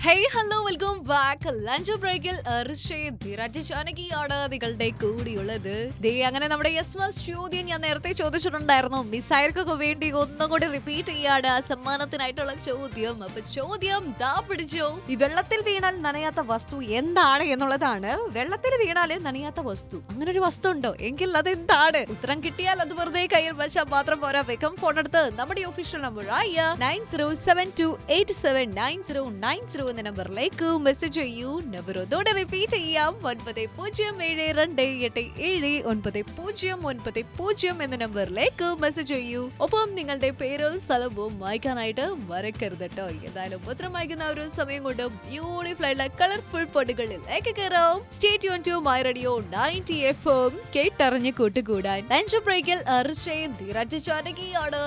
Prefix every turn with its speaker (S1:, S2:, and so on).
S1: hey hello welcome back lunch ബ്രേക്കിൽ ധീരാജാനകിയാണ് നിങ്ങളുടെ കൂടിയുള്ളത് ദേ അങ്ങനെ നമ്മുടെ യെസ്മസ് ചോദ്യം ഞാൻ നേരത്തെ ചോദിച്ചിട്ടുണ്ടായിരുന്നു മിസൈൽക്കൊക്കെ വേണ്ടി ഒന്നും കൂടി റിപ്പീറ്റ് ചെയ്യാണ് ആ സമ്മാനത്തിനായിട്ടുള്ള ചോദ്യം അപ്പൊ ചോദ്യം ദാ പിടിച്ചോ
S2: ഈ വെള്ളത്തിൽ വീണാൽ നനയാത്ത വസ്തു എന്താണ് എന്നുള്ളതാണ് വെള്ളത്തിൽ വീണാൽ നനയാത്ത വസ്തു
S1: അങ്ങനെ ഒരു വസ്തു ഉണ്ടോ എങ്കിൽ അത് എന്താണ് ഉത്തരം കിട്ടിയാൽ അത് വെറുതെ കയ്യിൽ വെച്ചാൽ മാത്രം പോരാ വേഗം ഫോൺ എടുത്ത് നമ്മുടെ ഒഫീഷ്യൽ നമ്പർ ആയ nine zero seven two eight seven nine zero nine zero എന്ന നമ്പറിലേക്ക് മെസ്സേജ് ചെയ്യൂ നമ്പർ ഒന്നോടെ റിപ്പീറ്റ് ചെയ്യാം ഒൻപത് പൂജ്യം ഏഴ് രണ്ട് എട്ട് ഏഴ് ഒൻപത് പൂജ്യം ഒൻപത് പൂജ്യം എന്ന നമ്പറിലേക്ക് മെസ്സേജ് ചെയ്യൂ ഒപ്പം നിങ്ങളുടെ പേരും സ്ഥലവും വായിക്കാനായിട്ട് മറക്കരുത് കേട്ടോ എന്തായാലും ഉത്തരം വായിക്കുന്ന ഒരു സമയം കൊണ്ട് ബ്യൂട്ടിഫുൾ ആയിട്ടുള്ള കളർഫുൾ പൊടുകളിലേക്ക് കയറാം സ്റ്റേറ്റ് യോൺ to my radio ninety F M കേട്ടറിഞ്ഞ് കൂട്ടുകൂടാൻ ലഞ്ച് ബ്രേക്കിൽ അർഷയും ധീരജ് ചാനകിയാണ്